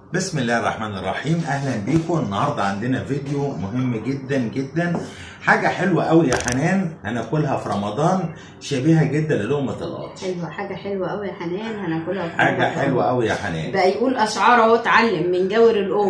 بسم الله الرحمن الرحيم اهلا بيكم النهارده عندنا فيديو مهم جدا جدا حاجه حلوه قوي يا حنان هناكلها في رمضان شبيهه جدا للقمه القاضي ايوه حاجه حلوه قوي يا حنان هناكلها في حاجه رمضان. حلوه قوي يا حنان بقى يقول اشعار اهو اتعلم من جور الام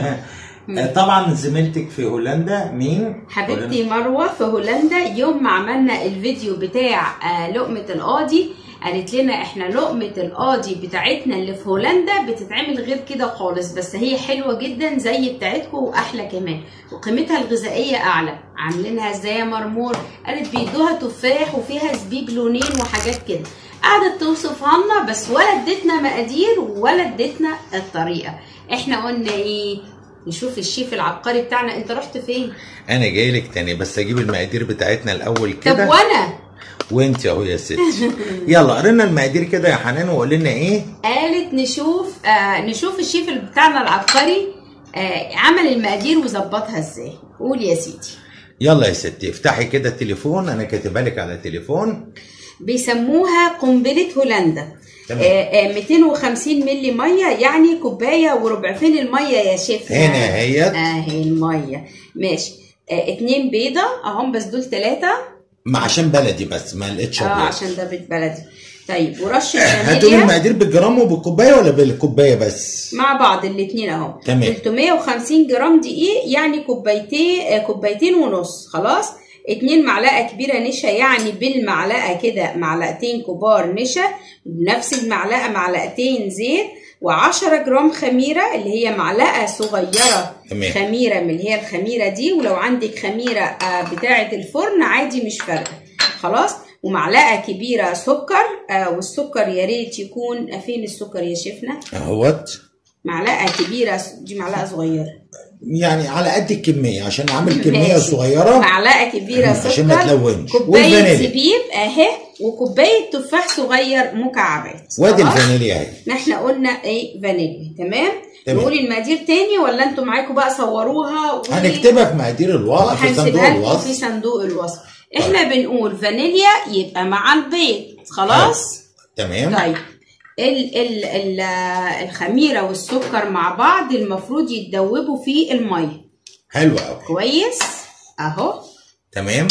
طبعا زميلتك في هولندا مين حبيبتي مروه في هولندا يوم ما عملنا الفيديو بتاع آه، لقمه القاضي قالت لنا احنا لقمه القاضي بتاعتنا اللي في هولندا بتتعمل غير كده خالص بس هي حلوه جدا زي بتاعتكم واحلى كمان وقيمتها الغذائيه اعلى عاملينها ازاي يا مرمور قالت بيدوها تفاح وفيها زبيب لونين وحاجات كده قعدت توصفها لنا بس ولا ادتنا مقادير ولا ادتنا الطريقه احنا قلنا ايه نشوف الشيف العبقري بتاعنا انت رحت فين انا جاي لك تاني بس اجيب المقادير بتاعتنا الاول طب كده وانا وانت اهو يا ستي يلا قرينا المقادير كده يا حنان وقول لنا ايه قالت نشوف آه نشوف الشيف اللي بتاعنا العبقري آه عمل المقادير وظبطها ازاي قول يا سيدي يلا يا ستي افتحي كده التليفون انا كاتبها لك على التليفون بيسموها قنبله هولندا تمام. آه آه 250 ملي ميه يعني كوبايه وربعفين الميه يا شيف هنا اهيت اهي الميه ماشي آه اتنين بيضه اهم بس دول ثلاثه ما عشان بلدي بس ما لقيتش اه أبيض. عشان ده بيت بلدي طيب ورشه هتقولي فانيليا المقادير بالجرام وبالكوبايه ولا بالكوبايه بس؟ مع بعض الاثنين اهو تمام. 350 جرام دقيق يعني كوبايتين آه، كوبايتين ونص خلاص اتنين معلقه كبيره نشا يعني بالمعلقه كده معلقتين كبار نشا بنفس المعلقه معلقتين زيت و10 جرام خميره اللي هي معلقه صغيره تمام. خميره من اللي هي الخميره دي ولو عندك خميره آه، بتاعه الفرن عادي مش فارقه خلاص ومعلقه كبيره سكر آه، والسكر يا ريت يكون فين السكر يا شيفنا اهوت معلقه كبيره دي معلقه صغيره يعني على قد الكميه عشان اعمل كميه ماشي. صغيره معلقه كبيره سكر عشان ما تلونش. كوبايه والفانيليا. زبيب اهي وكوبايه تفاح صغير مكعبات وادي خلاص؟ الفانيليا اهي احنا قلنا ايه فانيليا تمام تمام. نقول المقادير تاني ولا انتوا معاكم بقى صوروها و- هنكتبها في مقادير الوصف في صندوق وهنسيبها لكم في الوصف صندوق الوصف احنا بنقول فانيليا يبقى مع البيض خلاص تمام طيب ال ال ال الخميره والسكر مع بعض المفروض يتدوبوا في الميه حلو قوي كويس اهو تمام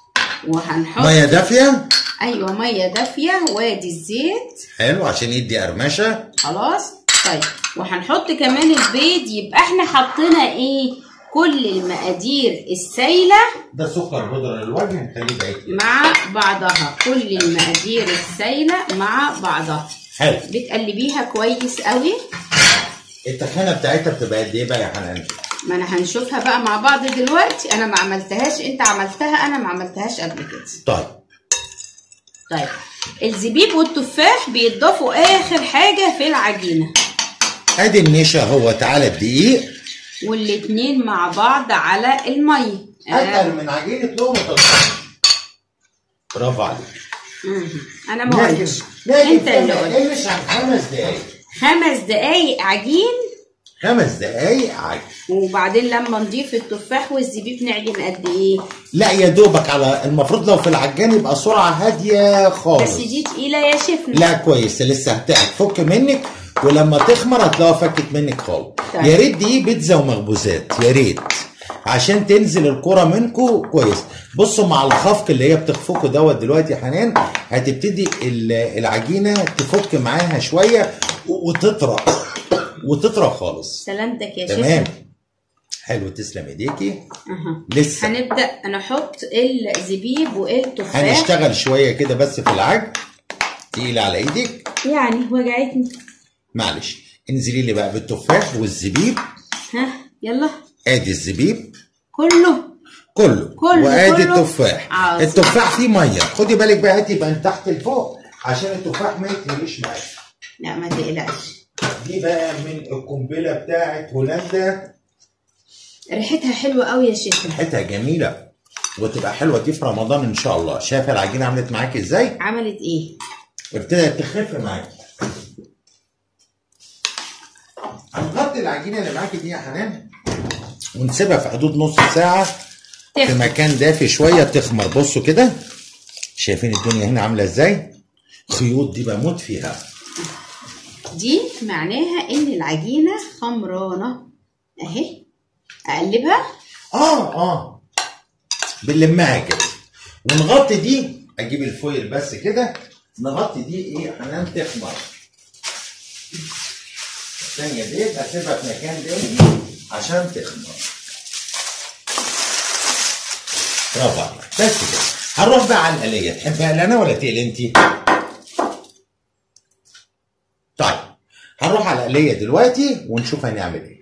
وهنحط ميه دافيه ايوه ميه دافيه وادي الزيت حلو عشان يدي قرمشه خلاص طيب وهنحط كمان البيض يبقى احنا حطينا ايه كل المقادير السايله ده سكر بودره للوجه نخليه بعيد مع بعضها كل المقادير السايله مع بعضها حلو بتقلبيها كويس قوي التخانه بتاعتها بتبقى قد ايه بقى يا حنان؟ ما انا هنشوفها بقى مع بعض دلوقتي انا ما عملتهاش انت عملتها انا ما عملتهاش قبل كده طيب طيب الزبيب والتفاح بيتضافوا اخر حاجه في العجينه ادي النشا هو تعالى الدقيق والاتنين مع بعض على الميه اتقل من عجينه لقمه القاضي برافو عليك مهم. انا ما قلتش لكن انت اللي قلت قلش عن خمس دقايق خمس دقايق عجين خمس دقايق عجين وبعدين لما نضيف التفاح والزبيب نعجن قد ايه لا يا دوبك على المفروض لو في العجان يبقى سرعه هاديه خالص بس دي تقيله يا شيفنا لا كويس لسه هت- هتفك منك ولما تخمر هتلاقيها فكت منك خالص طيب. يا ريت دي بيتزا ومخبوزات يا ريت عشان تنزل الكرة منكو كويس بصوا مع الخفق اللي هي بتخفقه دوت دلوقتي يا حنان هتبتدي ال- العجينه تفك معاها شويه و- وتطرى وتطرى خالص سلامتك يا تمام شيفنا حلو تسلم ايديكي أها. لسه هنبدا نحط الزبيب والتفاح هنشتغل شويه كده بس في العجن تقيل على ايدك يعني وجعتني معلش انزلي لي بقى بالتفاح والزبيب ها يلا ادي الزبيب كله كله كله، وادي كله. التفاح عظيم. التفاح فيه ميه خدي بالك بقى هاتي بقى من تحت لفوق عشان التفاح ما يتهريش معاك لا ما تقلقش دي بقى من القنبله بتاعت هولندا ريحتها حلوه قوي يا شيخ ريحتها جميله وتبقى حلوه دي في رمضان ان شاء الله شايفه العجينه عملت معاك ازاي عملت ايه ابتدت تخف معاك هنغطي العجينه اللي معاكي دي يا حنان ونسيبها في حدود نص ساعه في تخ- مكان دافي شويه تخمر بصوا كده شايفين الدنيا هنا عامله ازاي خيوط دي بموت فيها دي معناها ان العجينه خمرانه اهي اقلبها اه اه بنلمها كده ونغطي دي اجيب الفويل بس كده نغطي دي ايه حنان تخمر الثانيه ديت اسيبها في مكان تاني عشان تخمر برافو عليك بس كده هنروح بقى على الآلية تحب انا ولا تقل انت؟ طيب هنروح على الآلية دلوقتي ونشوف هنعمل ايه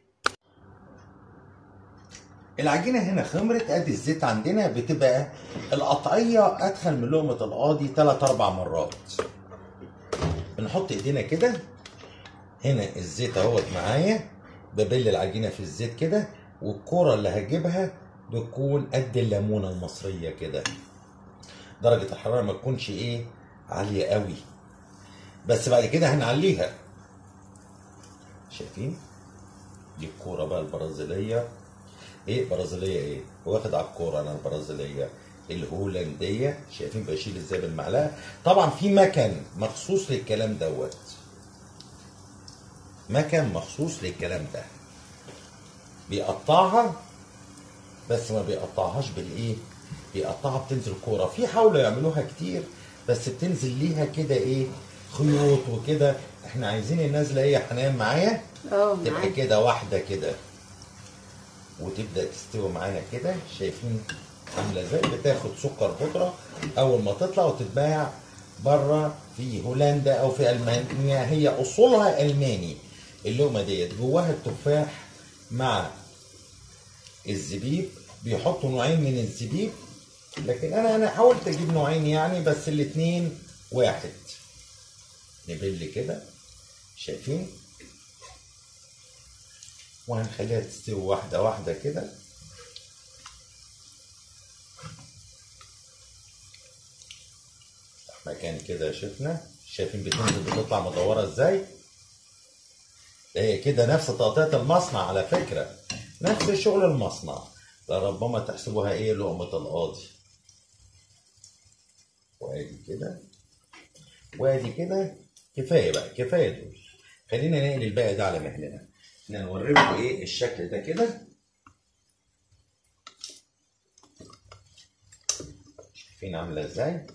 العجينة هنا خمرت ادي الزيت عندنا بتبقى القطعية ادخل من لقمة القاضي تلات اربع مرات بنحط ايدينا كده هنا الزيت اهوت معايا ببل العجينة في الزيت كده والكرة اللي هجيبها بتكون قد الليمونة المصرية كده درجة الحرارة ما تكونش ايه عالية قوي بس بعد كده هنعليها شايفين دي الكورة بقى البرازيلية ايه برازيلية ايه واخد على الكورة انا البرازيلية الهولندية شايفين بشيل ازاي بالمعلقة طبعا في مكن مخصوص للكلام دوت مكن مخصوص للكلام ده بيقطعها بس ما بيقطعهاش بالايه بيقطعها بتنزل كوره في حاولوا يعملوها كتير بس بتنزل ليها كده ايه خيوط وكده احنا عايزين النازله ايه يا حنان معايا اه تبقى معاك. كده واحده كده وتبدا تستوي معانا كده شايفين عامله ازاي بتاخد سكر بودره اول ما تطلع وتتباع بره في هولندا او في المانيا هي اصولها الماني اللقمه ديت جواها التفاح مع الزبيب بيحطوا نوعين من الزبيب لكن انا انا حاولت اجيب نوعين يعني بس الاتنين واحد نبل كده شايفين وهنخليها تستوي واحدة واحدة كده مكان كده شفنا شايفين بتنزل بتطلع مدورة ازاي ده هي كده نفس تقطيع المصنع على فكرة نفس شغل المصنع لربما تحسبوها ايه لقمة القاضي وادي كده وادي كده كفاية بقى كفاية دول خلينا ننقل الباقي ده على مهلنا احنا نوريكم ايه الشكل ده كده شايفين عاملة ازاي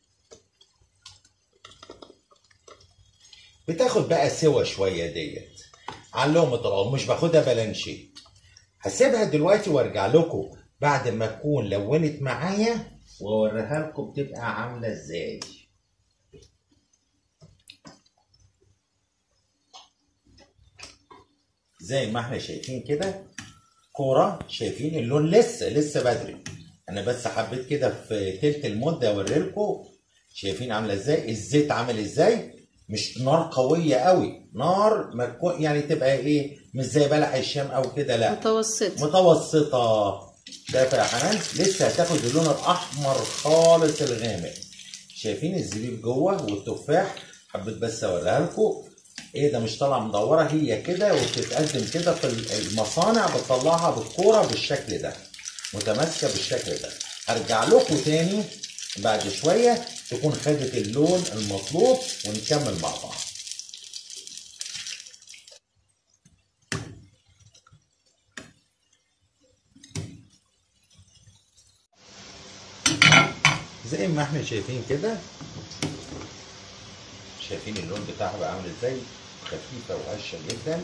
بتاخد بقى سوا شوية ديت عن لقمة القاضي مش باخدها بلانشي هسيبها دلوقتي وارجع لكم بعد ما تكون لونت معايا واوريها لكم بتبقى عامله ازاي زي ما احنا شايفين كده كوره شايفين اللون لسه لسه بدري انا بس حبيت كده في تلت المده اوريلكم شايفين عامله ازاي الزيت عامل ازاي مش نار قويه قوي نار ما تكون يعني تبقى ايه مش زي بلح الشام او كده لا متوسط متوسطة شايفة يا حنان لسه هتاخد اللون الأحمر خالص الغامق شايفين الزبيب جوه والتفاح حبيت بس أوريها لكم إيه ده مش طالعة مدورة هي كده وبتتقدم كده في المصانع بتطلعها بالكورة بالشكل ده متماسكة بالشكل ده هرجع لكم تاني بعد شوية تكون خدت اللون المطلوب ونكمل مع بعض زي ما احنا شايفين كده شايفين اللون بتاعها بقى عامل ازاي خفيفه وهشه جدا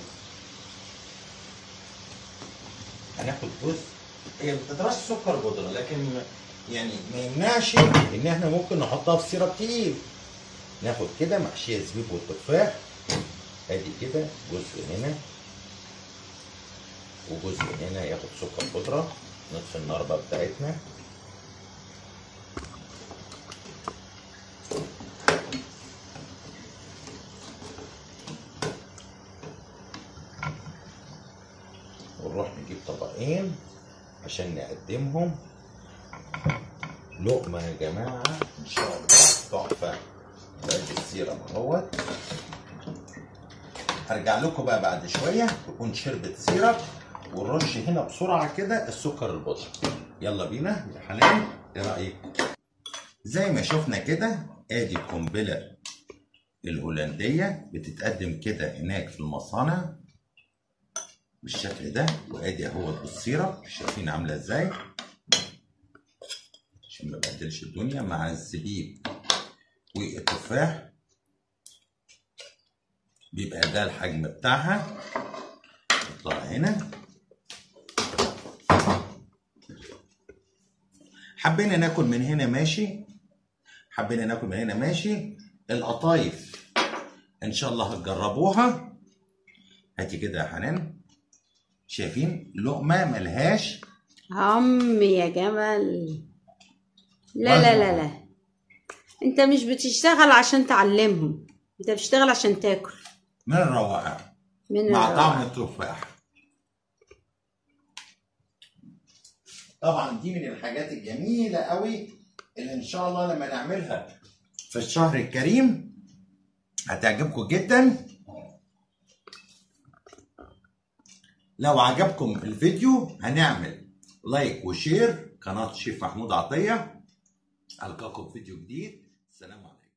هناخد جزء هي ما بتدرسش سكر بودره لكن يعني ما يمنعش ان احنا ممكن نحطها في سيرب تقيل ناخد كده محشيه زبيب والتفاح ادي كده جزء هنا وجزء هنا ياخد سكر بودره نطفي النار بقى بتاعتنا ونروح نجيب طبقين عشان نقدمهم لقمة يا جماعة إن شاء الله تحفة بقت السيرة اهوت هرجع لكم بقى بعد شوية تكون شربت سيرب ونرش هنا بسرعة كده السكر البودرة يلا بينا يا حنان ايه رأيك؟ زي ما شفنا كده ادي القنبلة الهولندية بتتقدم كده هناك في المصانع بالشكل ده وادي اهوت بالصيرة شايفين عاملة ازاي عشان ما بهدلش الدنيا مع الزبيب والتفاح بيبقى ده الحجم بتاعها نحطها هنا حبينا ناكل من هنا ماشي حبينا ناكل من هنا ماشي القطايف ان شاء الله هتجربوها هاتي كده يا حنان شايفين لقمه ملهاش عم يا جمل لا لا لا لا انت مش بتشتغل عشان تعلمهم انت بتشتغل عشان تاكل من الروائع من مع الروعة. طعم التفاح طبعا دي من الحاجات الجميله قوي اللي ان شاء الله لما نعملها في الشهر الكريم هتعجبكم جدا لو عجبكم الفيديو هنعمل لايك وشير قناه الشيف محمود عطيه القاكم في فيديو جديد السلام عليكم